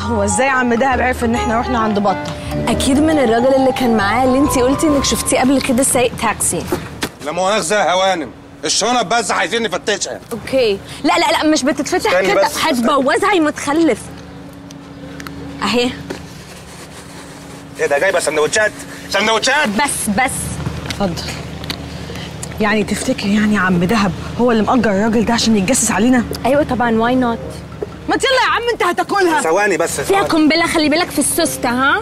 هو ازاي عم دهب عرف ان احنا رحنا عند بطه اكيد من الراجل اللي كان معاه اللي انت قلتي انك شفتيه قبل كده سايق تاكسي لا مؤاخذة يا هوانم الشنط بس عايزين نفتشها اوكي لا لا لا مش بتتفتح استني كده بس. هتبوظها يا متخلف اهي ايه ده جايبه سندوتشات سندوتشات بس بس اتفضل يعني تفتكر يعني عم دهب هو اللي مأجر الراجل ده عشان يتجسس علينا ايوه طبعا واي نوت ما يلا يا عم انت هتاكلها ثواني بس فيها ثواني. قنبله خلي بالك في السوسته ها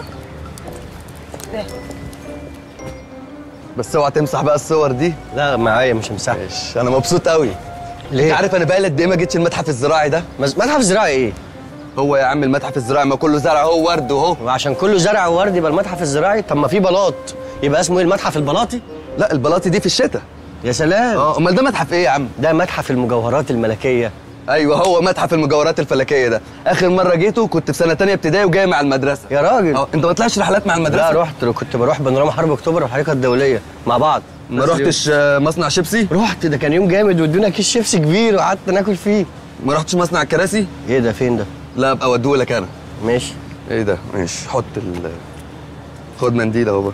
بس اوعى تمسح بقى الصور دي لا معايا مش مساحة ماشي انا مبسوط قوي ليه؟ انت عارف انا بقى قد ايه ما جيتش المتحف الزراعي ده مز- متحف زراعي ايه؟ هو يا عم المتحف الزراعي ما كله زرع هو ورد وهو وعشان كله زرع وورد يبقى المتحف الزراعي طب ما في بلاط يبقى اسمه ايه المتحف البلاطي؟ لا البلاطي دي في الشتاء يا سلام اه امال ده متحف ايه يا عم ده متحف المجوهرات الملكية ايوه هو متحف المجوهرات الفلكيه ده اخر مره جيته كنت في سنه تانية ابتدائي وجاي مع المدرسه يا راجل اه انت ما طلعتش رحلات مع المدرسه لا رحت كنت بروح بانوراما حرب اكتوبر والحركة الدولية مع بعض ما بس رحتش آه، مصنع شيبسي رحت ده كان يوم جامد وادونا كيس شيبسي كبير وقعدت ناكل فيه ما رحتش مصنع الكراسي ايه ده فين ده؟ لا ابقى اوديهولك انا ماشي ايه ده ماشي حط ال خد منديل اهو بقى.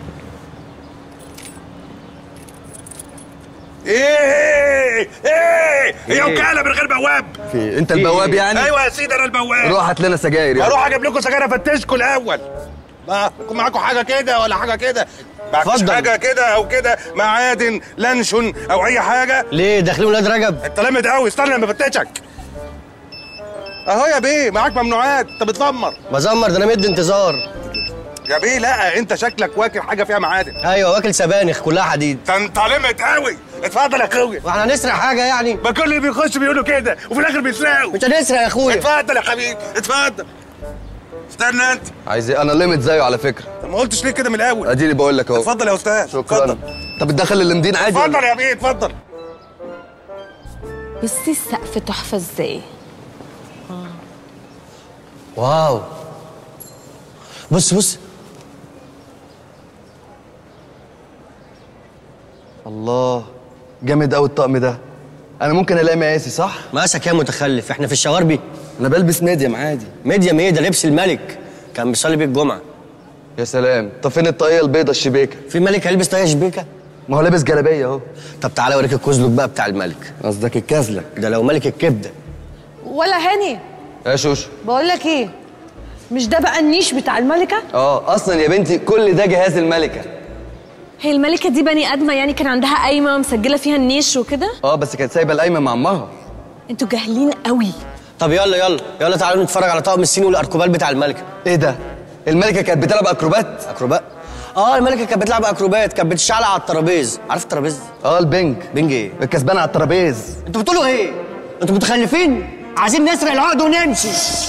ايه ايه هي وكاله من غير بواب في انت البواب يعني ايوه يا سيدي انا البواب روح هات لنا سجاير يلا. هروح اجيب لكم سجاير افتشكم الاول ما يكون معاكم حاجه كده ولا حاجه كده معكوش اتفضل. حاجه كده او كده معادن لانشون او اي حاجه ليه داخلين ولاد رجب؟ انت لامد قوي استنى لما افتشك اهو يا بيه معاك ممنوعات انت بتزمر بزمر ده انا مدي انتظار يا بيه لا انت شكلك واكل حاجه فيها معادن ايوه واكل سبانخ كلها حديد ده انت لامد قوي اتفضل يا اخويا واحنا هنسرق حاجة يعني؟ ما كل اللي بيخش بيقولوا كده وفي الاخر بيسرقوا مش هنسرق يا اخويا اتفضل يا حبيبي اتفضل استنى انت عايز ايه انا ليميت زيه على فكره طب ما قلتش ليه كده من الاول اديني بقول لك اهو اتفضل يا استاذ شكرا اتفضل انت بتدخل اللمدين عادي ولا اتفضل يا بيه اتفضل بصي السقف تحفه ازاي واو بص بص الله جامد قوي الطقم ده انا ممكن الاقي مقاسي صح مقاسك يا متخلف احنا في الشواربي انا بلبس ميديم عادي ميديم ايه ده لبس الملك كان بيصلي بيه الجمعه يا سلام طب فين الطاقيه البيضه الشبيكه في ملك هيلبس طاقيه شبيكه ما هو لابس جلابيه اهو طب تعالى اوريك الكزلك بقى بتاع الملك قصدك الكازلك ده لو ملك الكبده ولا هاني يا شوشو بقول لك ايه مش ده بقى النيش بتاع الملكه اه اصلا يا بنتي كل ده جهاز الملكه هي الملكه دي بني ادمه يعني كان عندها قايمه مسجله فيها النيش وكده اه بس كانت سايبه القايمه مع امها انتوا جاهلين قوي طب يلا يلا يلا تعالوا نتفرج على طقم الصيني والاركوبال بتاع الملكه ايه ده الملكه كانت بتلعب اكروبات اكروبات اه الملكه كانت بتلعب اكروبات كانت بتشعلق على الترابيز عارف الترابيز اه البنج بنج ايه الكسبان على الترابيز انتوا بتقولوا ايه انتوا متخلفين عايزين نسرق العقد ونمشي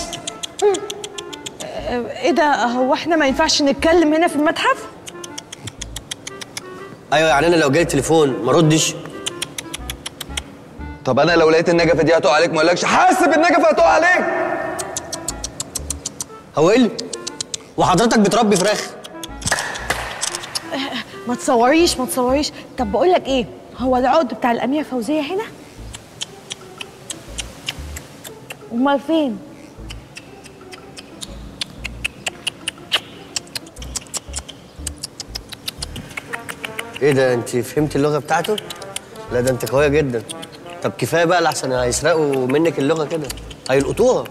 ايه ده هو احنا ما ينفعش نتكلم هنا في المتحف ايوه يعني انا لو جالي تليفون ما ردش طب انا لو لقيت النجفه دي هتقع عليك ما اقولكش حاسب النجفه هتقع عليك هو ايه اللي وحضرتك بتربي فراخ ما تصوريش ما تصوريش طب بقول لك ايه هو العقد بتاع الاميره فوزيه هنا امال فين ايه ده انت فهمت اللغه بتاعته لا ده انت قويه جدا طب كفايه بقى لحسن هيسرقوا منك اللغه كده هيلقطوها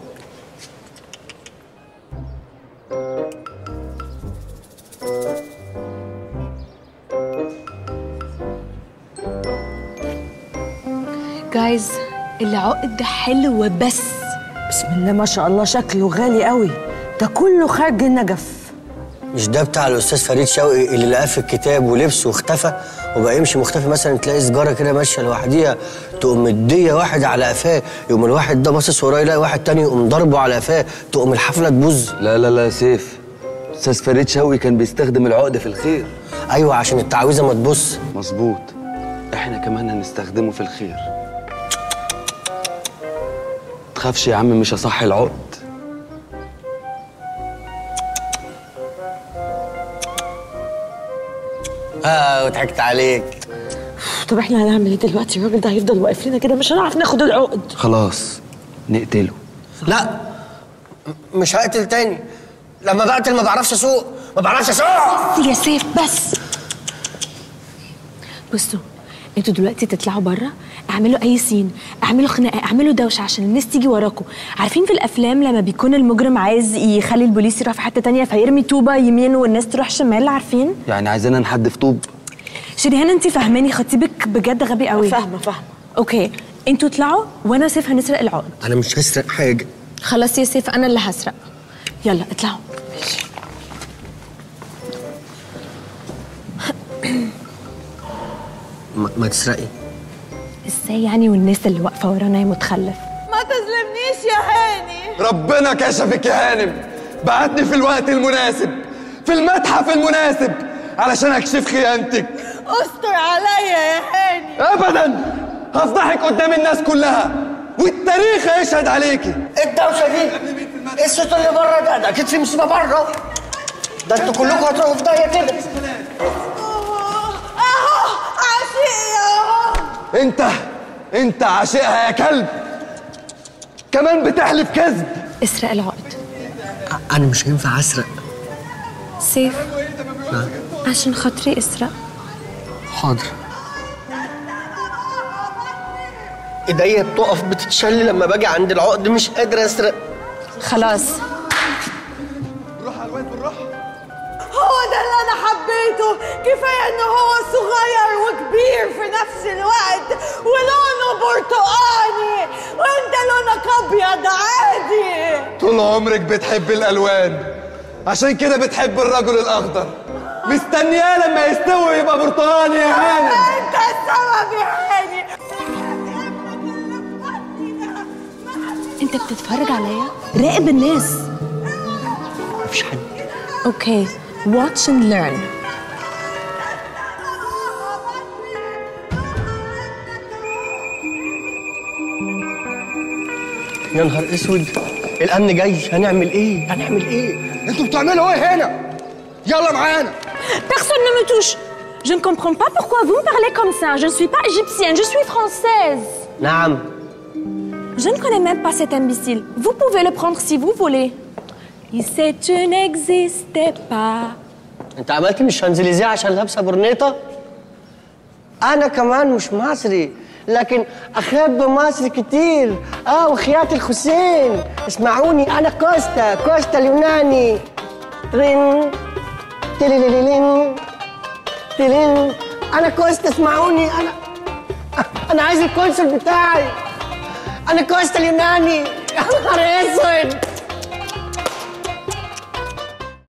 جايز العقد ده حلو بس بسم الله ما شاء الله شكله غالي قوي ده كله خارج النجف مش ده بتاع الاستاذ فريد شوقي اللي لقاه في الكتاب ولبسه واختفى وبقى يمشي مختفي مثلا تلاقي سجاره كده ماشيه لوحديها تقوم مديه واحد على قفاه يقوم الواحد ده باصص وراه يلاقي واحد تاني يقوم ضربه على قفاه تقوم الحفله تبوظ لا لا لا يا سيف استاذ فريد شوقي كان بيستخدم العقد في الخير ايوه عشان التعويذه ما تبص مظبوط احنا كمان هنستخدمه في الخير تخافش يا عم مش هصحي العقد اه وضحكت عليك طب احنا هنعمل ايه دلوقتي الراجل ده هيفضل واقف لنا كده مش هنعرف ناخد العقد خلاص نقتله لا مش هقتل تاني لما بقتل ما بعرفش اسوق ما بعرفش اسوق يا سيف بس بصوا انتوا دلوقتي تطلعوا بره اعملوا اي سين اعملوا خناقه اعملوا دوشه عشان الناس تيجي وراكم عارفين في الافلام لما بيكون المجرم عايز يخلي البوليس يروح في حته تانية فيرمي طوبه يمين والناس تروح شمال عارفين يعني عايزانا نحدف طوب شريهان انت فاهماني خطيبك بجد غبي قوي فاهمه فاهمه اوكي انتوا اطلعوا وانا وسيف هنسرق العقد انا مش هسرق حاجه خلاص يا سيف انا اللي هسرق يلا اطلعوا ما, ما تسرقي ازاي يعني والناس اللي واقفه ورانا يا متخلف ما تظلمنيش يا هاني ربنا كشفك يا هانم بعتني في الوقت المناسب في المتحف المناسب علشان اكشف خيانتك استر عليا يا هاني ابدا هفضحك قدام الناس كلها والتاريخ هيشهد عليكي ايه الدوشه دي؟ ايه الصوت اللي بره ده؟ ده اكيد في مصيبه بره ده انتوا كلكم هتروحوا في داهيه كده اهو عشقي اهو انت انت عاشقها يا كلب كمان بتحلف كذب اسرق العقد انا مش هينفع اسرق سيف عشان خاطري اسرق حاضر ايديا بتقف بتتشل لما باجي عند العقد مش قادر اسرق خلاص هو ده اللي انا حبيته كفايه ان هو صغير وكبير في نفس الوقت ولونه برتقاني وانت لونك ابيض عادي طول عمرك بتحب الالوان عشان كده بتحب الرجل الاخضر مستنياه لما يستوي يبقى برتقاني يا هانم انت السبب يا هاني انت بتتفرج عليا راقب الناس مفيش حد اوكي watch and learn يا نهار اسود الامن جاي هنعمل ايه؟ هنعمل ايه؟ انتوا بتعملوا ايه هنا يلا معانا personne ne me touche je ne comprends pas pourquoi vous me parlez comme ça je ne suis pas égyptienne je suis française نعم je ne connais même pas cet imbécile vous pouvez le prendre si vous voulez il sait tu n'existais pas انت عملت مش شانزليزيه عشان لابسه برنيطه؟ انا كمان مش مصري لكن احب مصر كتير اه وخيات الحسين اسمعوني انا كوستا كوستا اليوناني رين تليليلين تلين انا كوستا اسمعوني انا انا عايز الكونسل بتاعي انا كوستا اليوناني يا نهار اسود